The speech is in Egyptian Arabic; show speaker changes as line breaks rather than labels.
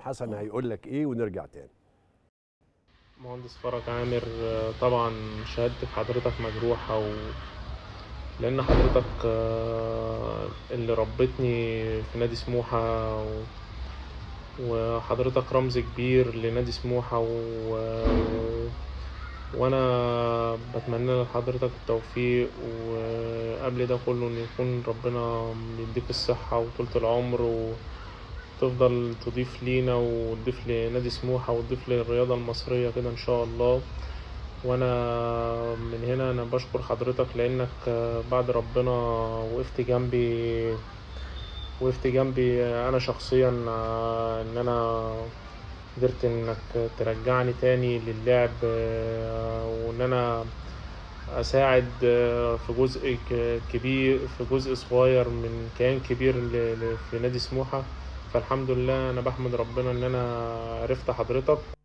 حسن هيقول لك ايه ونرجع تاني
مهندس فرج عامر آه، طبعا شهادتي في حضرتك مجروحة و... لأن حضرتك آه، اللي ربتني في نادي سموحة و... وحضرتك رمز كبير لنادي سموحة و... وأنا بتمنى لحضرتك التوفيق وقبل ده كله إن يكون ربنا يديك الصحة وطولة العمر و... تفضل تضيف لينا وتضيف لنادي سموحة وتضيف للرياضة المصرية كده إن شاء الله وأنا من هنا أنا بشكر حضرتك لأنك بعد ربنا وقفت جنبي وقفت جنبي أنا شخصيا إن أنا قدرت إنك ترجعني تاني للعب وإن أنا أساعد في جزء كبير في جزء صغير من كيان كبير ل- ل- في نادي سموحة فالحمد لله أنا بحمد ربنا إن أنا عرفت حضرتك